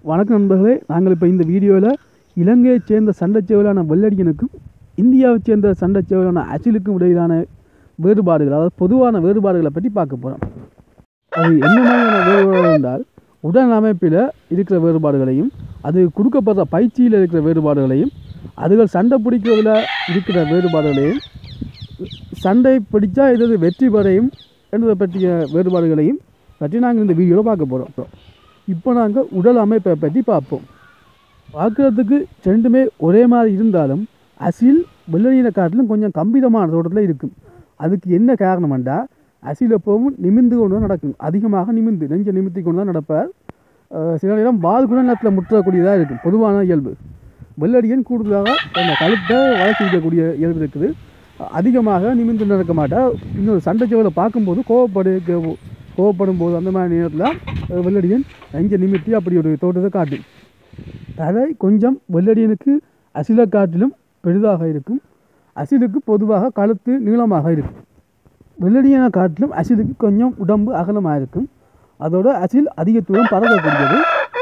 வணக்கம் நண்பர்களே நாங்கள் இப்போ இந்த வீடியோவில் இலங்கையைச் சேர்ந்த சண்டைச்சேவலான வெள்ளடியனுக்கும் இந்தியாவைச் சேர்ந்த சண்டைச்சேவலான அசிலுக்கும் இடையிலான வேறுபாடுகள் அதாவது பொதுவான வேறுபாடுகளை பற்றி பார்க்க போகிறோம் அது என்ன மாதிரியான வேறுபாடுகள் என்றால் உடல் அமைப்பில் இருக்கிற வேறுபாடுகளையும் அது கொடுக்கப்படுற பயிற்சியில் இருக்கிற வேறுபாடுகளையும் அதுகள் சண்டை பிடிக்கிறதுல இருக்கிற வேறுபாடுகளையும் சண்டை பிடிச்சா இது இது வெற்றி பெறையும் என்பதை பற்றிய வேறுபாடுகளையும் பற்றி நாங்கள் இந்த வீடியோவில் பார்க்க போகிறோம் இப்போ நாங்கள் உடல் அமைப்பை பற்றி பார்ப்போம் பார்க்குறதுக்கு ரெண்டுமே ஒரே மாதிரி இருந்தாலும் அசில் வெள்ளனியின காட்டிலும் கொஞ்சம் கம்பிதமான தோட்டத்தில் இருக்கும் அதுக்கு என்ன காரணம்டா அசில் எப்பவும் நிமிந்து கொண்டு தான் நடக்கும் அதிகமாக நிமிந்து நெஞ்ச நிமித்தி கொண்டு தான் நடப்பார் அஹ் சில நேரம் வால் கூட நேரத்தில் முற்றக்கூடியதாக இருக்கும் பொதுவான இயல்பு வெள்ளடியன் கூடுதலாக அந்த கழுத்தை வளர்ச்சி வைக்கக்கூடிய இயல்பு இருக்குது அதிகமாக நிமிந்து நடக்க மாட்டார் இன்னொரு சண்டை சேவலை பார்க்கும்போது கோவப்படு கோவப்படும் போது அந்த மாதிரி நேரத்தில் வெள்ளடியன் நெஞ்ச நிமித்தி அப்படி ஒரு தோட்டத்தை காட்டும் தலை கொஞ்சம் வெள்ளடியனுக்கு அசிலை காட்டிலும் பெரிதாக இருக்கும் அசிலுக்கு பொதுவாக கழுத்து நீளமாக இருக்கும் வெள்ளடியனை காட்டிலும் அசிலுக்கு கொஞ்சம் உடம்பு அகலமாக இருக்கும் அதோட அசில் அதிக தூரம் பறக்கக்கூடியது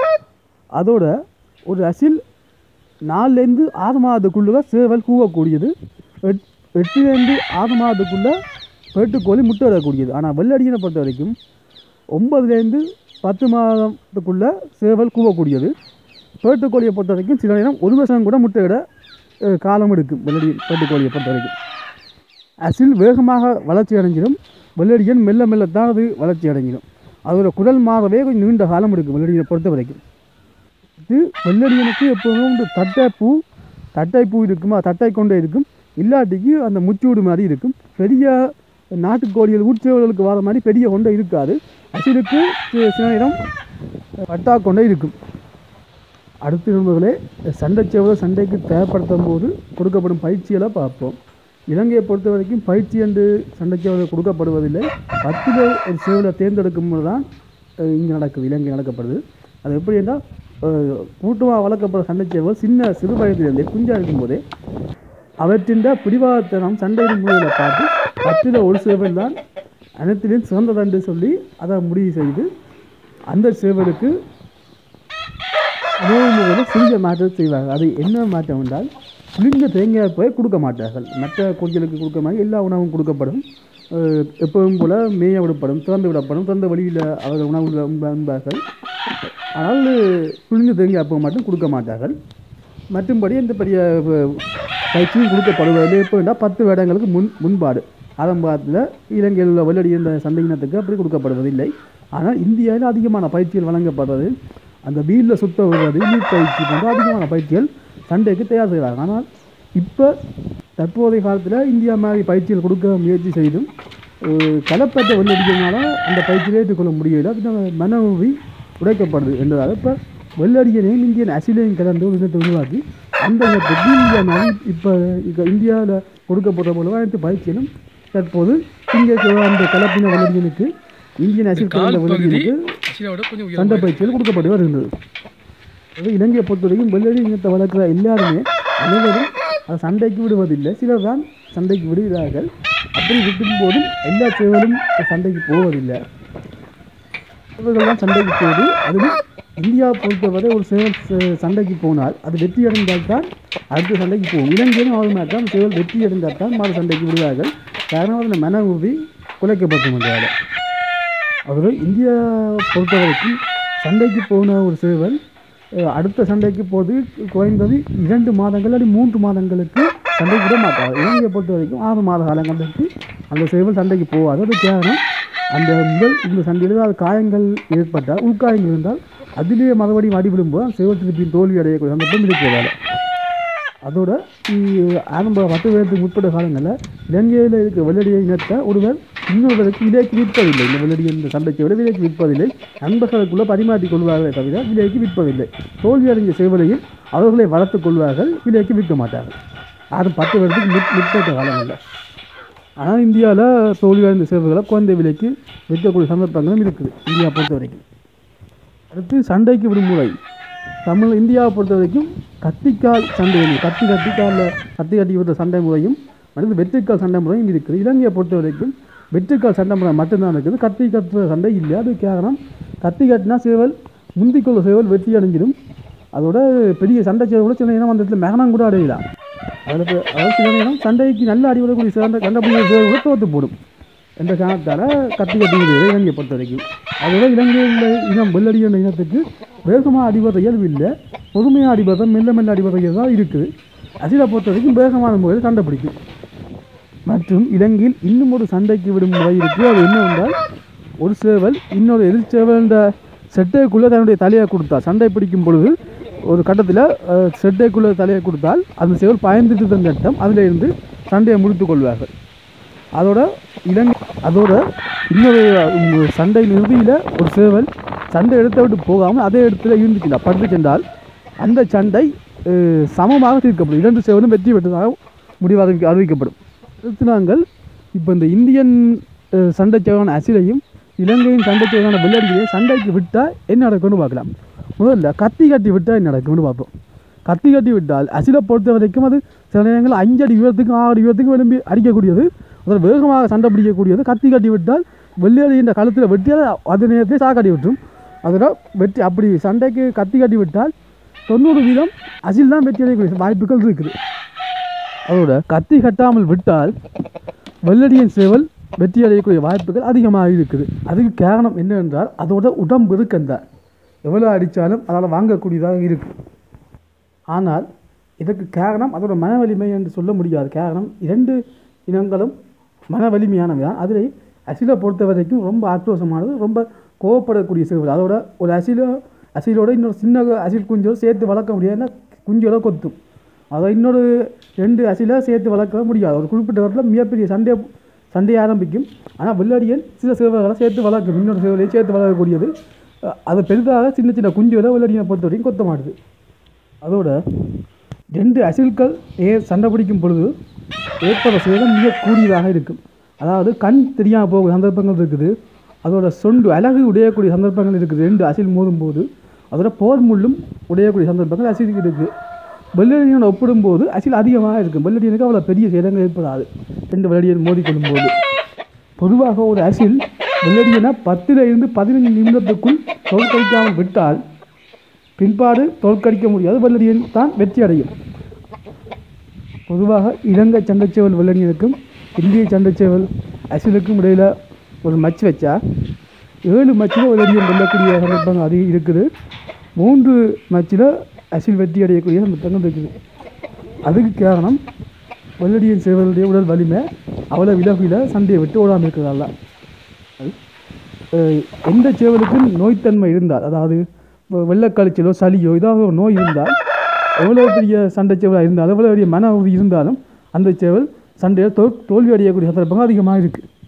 அதோட ஒரு அசில் நாலுலேருந்து ஆறு மாதத்துக்குள்ளே சேவல் கூவக்கூடியது எட் எட்டுலேருந்து ஆறு மாதத்துக்குள்ளே பேட்டுக்கோழி முட்டை விடக்கூடியது ஆனால் வெள்ளடியனை பொறுத்த வரைக்கும் ஒம்பதுலேருந்து பத்து மாதத்துக்குள்ளே சேவல் கூவக்கூடியது பேட்டுக்கோழியை பொறுத்த வரைக்கும் சில நேரம் ஒரு வருஷம் கூட முட்டையிட அஹ், காலம் எடுக்கும் வெள்ளடி பேட்டுக்கோழியை பொறுத்த வரைக்கும் அசில் வேகமாக வளர்ச்சி அடைஞ்சிடும் வெள்ளடியன் மெல்ல மெல்லத்தான் அது வளர்ச்சி அடைஞ்சிடும் அதோட குரல் மாறவே கொஞ்சம் நீண்ட காலம் எடுக்கும் வெள்ளடியனை பொறுத்த வரைக்கும் இது வெள்ளடியனுக்கு எப்போதும் இந்த தட்டைப்பூ தட்டைப்பூ இருக்குமா தட்டை கொண்டே இருக்கும் இல்லாட்டிக்கு அந்த முச்சூடு மாதிரி இருக்கும் பெரிய நாட்டுக்கோழிகள் ஊர்ச்சேவல்களுக்கு வர மாதிரி பெரிய கொண்டை இருக்காது அசிலுக்கு சி- சில நேரம் பட்டா கொண்டே இருக்கும் அடுத்த நண்பர்களே சண்டைச்சேவலை சண்டைக்கு தயார்படுத்தும் போது கொடுக்கப்படும் பயிற்சிகளை பார்ப்போம் இலங்கையை பொறுத்த வரைக்கும் பயிற்சி என்று சண்டைச்சேவலை கொடுக்கப்படுவதில்லை பத்தில் ஒரு சேவலை தேர்ந்தெடுக்கும் போது தான் இங்கே நடக்குது இலங்கை நடக்கப்படுது அது எப்படி என்றால் கூட்டமாக வளர்க்கப்படுற சண்டைச்சேவல் சின்ன சிறு வயதிலிருந்தே குஞ்சா இருக்கும்போதே அவற்றின் பிடிவாதத்தனம் சண்டையின் முறையில் பார்த்து பத்தில் ஒரு சேவல் தான் அனைத்திலையும் சிறந்ததென்று சொல்லி அதை முடிவு செய்து அந்த சேவலுக்கு உணவு முறையில் சிறிய மாற்றம் செய்வார்கள் அது என்ன மாற்றம் என்றால் புளிஞ்ச தேங்காய் போய் கொடுக்க மாட்டார்கள் மற்ற கோழிகளுக்கு கொடுக்க மாதிரி எல்லா உணவும் கொடுக்கப்படும் அஹ் எப்பவும் போல மேய விடப்படும் திறந்து விடப்படும் திறந்த வழியில் அவர்கள் உணவு உண்ப- உண்பார்கள் ஆனால் புளிஞ்ச தேங்காய் அப்போ மட்டும் கொடுக்க மாட்டார்கள் மற்றும்படி எந்த பெரிய அஹ், பயிற்சியும் கொடுக்கப்படுவதில்லை எப்போ வேண்டால் பத்து வேடங்களுக்கு முன் முன்பாடு ஆரம்பத்தில் இலங்கையில் உள்ள வெள்ளடி என்ற சண்டையினத்துக்கு அப்படி கொடுக்கப்படுவதில்லை ஆனால் இந்தியாவில் அதிகமான பயிற்சிகள் வழங்கப்படுறது அந்த வீலில் சுத்த விடுறது நீட் பயிற்சி போன்ற அதிகமான பயிற்சிகள் சண்டைக்கு தயார் செய்கிறாங்க ஆனால் இப்போ தற்போதைய காலத்தில் இந்தியா மாதிரி பயிற்சிகள் கொடுக்க முயற்சி செய்தும் அஹ், களப்பற்ற வெள்ளடிக்கிறதுனால அந்த பயிற்சியை ஏற்றுக்கொள்ள முடியல அது மன உறுதி உடைக்கப்படுது என்றதால் இப்போ வெள்ளடியனையும் இந்தியன் அசிலையும் கலந்து ஒரு இனத்தை உருவாக்கி அந்த இனத்துக்கு இந்தியா நாடு இப்போ இப்போ இந்தியாவில் கொடுக்கப்படுற போல அனைத்து பயிற்சிகளும் தற்போது இங்கே இருக்கிற அந்த கலப்பின வெள்ளடியனுக்கு இந்தியன் அசில் கலந்த வெள்ளடியனுக்கு சீனாவோட கொஞ்சம் உயரம் சண்டை பயிற்சிகள் கொடுக்கப்பட்டு வருகின்றது அது இலங்கையை பொறுத்த வரைக்கும் வெள்ளடி இனத்தை வளர்க்குற எல்லாருமே அனைவரும் அதை சண்டைக்கு விடுவதில்லை சிலர் தான் சண்டைக்கு விடுகிறார்கள் அப்படி விட்டும் போதும் எல்லா சேவலும் சண்டைக்கு போவதில்லை இவர்கள் தான் சண்டைக்கு போகுது அதுவும் இந்தியாவை பொறுத்தவரை ஒரு சேவல் ச- சண்டைக்கு போனால் அது வெற்றி அடைந்தால் தான் அடுத்த சண்டைக்கு போகும் இலங்கையிலும் அவர்கள் மாதிரி தான் சேவல் வெற்றி அடைந்தால் தான் மாறு சண்டைக்கு விடுவார்கள் காரணம் அதில் மன உறுதி குலைக்கப்படும் என்றால் அவர்கள் இந்தியா பொறுத்த வரைக்கும் சண்டைக்கு போன ஒரு சேவல் அஹ், அடுத்த சண்டைக்கு போது குறைந்தது இரண்டு மாதங்கள் அல்லது மூன்று மாதங்களுக்கு சண்டைக்கு விட மாட்டாங்க இலங்கையை பொறுத்த வரைக்கும் ஆறு மாத காலங்களுக்கு அந்த சேவல் சண்டைக்கு போகாது அது காரணம் அந்த முதல் இந்த சண்டையில் ஏதாவது காயங்கள் ஏற்பட்டால் உள்காயங்கள் இருந்தால் அதிலேயே மறுபடியும் அடிபடும்போது அந்த சேவல் திருப்பி தோல்வி அடையக்கூடிய சந்தர்ப்பம் இருக்கிறதால அதோட இ- ஆரம்ப பத்து வருடத்துக்கு முற்பட்ட காலங்களில் இலங்கையில் இருக்க வெள்ளடிய இனத்தை ஒருவர் இன்னொருவருக்கு விலைக்கு விற்பதில்லை இந்த வெள்ளடி இந்த சண்டைக்கு விட விலைக்கு விற்பதில்லை நண்பர்களுக்குள்ள பரிமாற்றிக் கொள்வார்களே தவிர விலைக்கு விற்பதில்லை தோல்வி அடைஞ்ச சேவலையும் அவர்களை வளர்த்துக் கொள்வார்கள் விலைக்கு விற்க மாட்டார்கள் அது பத்து வருடத்துக்கு முற் முற்பட்ட காலங்களில் ஆனால் இந்தியாவில் தோல்வி அடைந்த சேவைகளை குறைந்த விலைக்கு விற்கக்கூடிய சந்தர்ப்பங்களும் இருக்குது இந்தியா பொறுத்த வரைக்கும் அடுத்து சண்டைக்கு விடுமுறை தமிழ் இந்தியாவை பொறுத்த வரைக்கும் கத்திக்கால் சண்டை ஒன்று. கத்தி கத்திக்காலில் கத்தி கட்டி விடுற சண்டை முறையும் அடுத்து வெற்றிக்கால் சண்டை முறையும் இருக்குது இலங்கையை பொறுத்த வரைக்கும் வெற்றிக்கால் சண்டை முறை மட்டும்தான் இருக்குது கத்தி கட்டுற சண்டை இல்லை அது காரணம் கத்தி கட்டினா சேவல் முந்திக்கொள்ள சேவல் வெற்றி அடைஞ்சிடும் அதோட பெரிய சண்டை சேவலோட சில நேரம் அந்த இடத்துல மெகனம் கூட அடையலாம் அதில் இப்போ அதாவது சில நேரம் சண்டைக்கு நல்ல அடிவிடக்கூடிய சண்டை கண்டக்கூடிய சேவல் தோற்று போடும் என்ற காரணத்தால் கத்தி கட்டி விடுவது இலங்கையை பொறுத்த வரைக்கும் அதோட இலங்கையில் உள்ள இனம் வெள்ளடி என்ற இனத்துக்கு வேகமாக அடிபடுற இயல்பு இல்லை பொறுமையாக அடிபடுற மெல்ல மெல்ல அடிபடுற இயல்பு தான் இருக்குது அதில் பொறுத்த வரைக்கும் வேகமான முறையில் சண்டை பிடிக்கும் மற்றும் இலங்கையில் இன்னும் ஒரு சண்டைக்கு விடும் முறை இருக்குது அது என்னவென்றால் ஒரு சேவல் இன்னொரு எதிர் சேவல்ன்ற செட்டைக்குள்ளே தன்னுடைய தலையை கொடுத்தா சண்டை பிடிக்கும் பொழுது ஒரு கட்டத்தில் செட்டைக்குள்ளே தலையை கொடுத்தால் அந்த சேவல் பயந்துட்டு தன் கட்டம் அதில் இருந்து சண்டையை முடித்து கொள்வார்கள் அதோட இலங்கை அதோட இன்னொரு உம், சண்டை நிறுதியில் ஒரு சேவல் சண்டை இடத்த விட்டு போகாமல் அதே இடத்துல இருந்துச்சுன்னா பட்டு சென்றால் அந்த சண்டை அஹ், சமமாக தீர்க்கப்படும் இரண்டு சேவலும் வெற்றி பெற்றதாக முடிவாக அறிவி- அறிவிக்கப்படும் அடுத்து நாங்கள் இப்போ இந்த இந்தியன் அஹ், சண்டை சேவலான அசிலையும் இலங்கையின் சண்டை சேவலான வெள்ளடிகளையும் சண்டைக்கு விட்டால் என்ன நடக்கும்னு பார்க்கலாம் முதல்ல கத்தி கட்டி விட்டால் என்ன நடக்கும்னு பார்ப்போம் கத்தி கட்டி விட்டால் அசிலை பொறுத்த வரைக்கும் அது சில நேரங்களில் அஞ்சு அடி உயரத்துக்கும் ஆறு அடி உயரத்துக்கும் விரும்பி அடிக்கக்கூடியது அதில் வேகமாக சண்டை பிடிக்கக்கூடியது கத்தி கட்டி விட்டால் வெள்ளையடின்ற கழுத்தில் வெட்டியால் அதே நேரத்திலே சாக்காட்டி விட்டுரும் அதோட வெட்டி அப்படி சண்டைக்கு கத்தி கட்டி விட்டால் தொண்ணூறு வீதம் அசில் தான் வெற்றி அடையக்கூடிய வாய்ப்புகள் இருக்குது அதோட கத்தி கட்டாமல் விட்டால் வெள்ளடியின் சேவல் வெற்றி அடையக்கூடிய வாய்ப்புகள் அதிகமாக இருக்குது அதுக்கு காரணம் என்னவென்றால் அதோட உடம்பு இருக்கந்தான் எவ்வளோ அடித்தாலும் அதால் வாங்கக்கூடியதாக இருக்குது ஆனால் இதற்கு காரணம் அதோட மன வலிமை என்று சொல்ல முடியாது காரணம் இரண்டு இனங்களும் மன வலிமையானவை தான் அதில் அசிலை பொறுத்த வரைக்கும் ரொம்ப ஆக்ரோஷமானது ரொம்ப கோவப்படக்கூடிய சேவல் அதோட ஒரு அசிலோ அசிலோட இன்னொரு சின்ன அசில் குஞ்சோட சேர்த்து வளர்க்க முடியாதுன்னா குஞ்சோட கொத்தும் அதை இன்னொரு ரெண்டு அசிலை சேர்த்து வளர்க்க முடியாது ஒரு குறிப்பிட்ட இடத்துல மிகப்பெரிய சண்டை சண்டையை ஆரம்பிக்கும் ஆனால் வெள்ளடியன் சில சேவல்களை சேர்த்து வளர்க்கும் இன்னொரு சேவலையை சேர்த்து வளர்க்கக்கூடியது அஹ் அது பெரிதாக சின்ன சின்ன குஞ்சுகளை வெள்ளடியை பொறுத்த வரைக்கும் கொத்த மாட்டுது அதோட ரெண்டு அசில்கள் ஏ சண்டை பிடிக்கும் பொழுது ஏற்படுற சேதம் மிக கூடியதாக இருக்கும் அதாவது கண் தெரியாமல் போகிற சந்தர்ப்பங்கள் இருக்குது அதோட சொண்டு அழகு உடையக்கூடிய சந்தர்ப்பங்கள் இருக்குது ரெண்டு அசில் மோதும் போது அதோட போர் முள்ளும் உடையக்கூடிய சந்தர்ப்பங்கள் அசிலுக்கு இருக்குது வெள்ளடியனோட ஒப்பிடும்போது அசில் அதிகமாக இருக்கும் வெள்ளடியனுக்கு அவ்வளோ பெரிய சேதங்கள் ஏற்படாது ரெண்டு வெள்ளடியன் மோதிக்கொள்ளும் போது பொதுவாக ஒரு அசில் வெள்ளடியனை பத்தில் இருந்து பதினைந்து நிமிடத்துக்குள் தோற்கடிக்காமல் விட்டால் பின்பாடு தோற்கடிக்க முடியாது வெள்ளடியன் தான் வெற்றி அடையும் பொதுவாக இலங்கை சண்டைச்சேவல் வெள்ளடியனுக்கும் இந்திய சண்டைச்சேவல் அசிலுக்கும் இடையில் ஒரு மச் வச்சா ஏழு மச்சில் வெள்ளடியன் வெல்லக்கூடிய சந்தர்ப்பங்கள் அதிகம் இருக்குது மூன்று மச்சில் அசில் வெற்றி அடையக்கூடிய சந்தர்ப்பங்கள் இருக்குது அதுக்கு காரணம் வெள்ளடியன் சேவலுடைய உடல் வலிமை அவ்வளோ விலகுல சண்டையை விட்டு ஓடாமல் இருக்கிறதால அஹ் எந்த சேவலுக்கும் நோய்த்தன்மை இருந்தால் அதாவது வெ- வெள்ளைக்காய்ச்சலோ சளியோ ஏதாவது ஒரு நோய் இருந்தால் எவ்வளோ பெரிய சண்டை சேவலாக இருந்தாலும் எவ்வளோ பெரிய மன உறுதி இருந்தாலும் அந்த சேவல் சண்டையில் தோ தோல்வி அடையக்கூடிய சந்தர்ப்பங்கள் அதிகமாக இருக்குது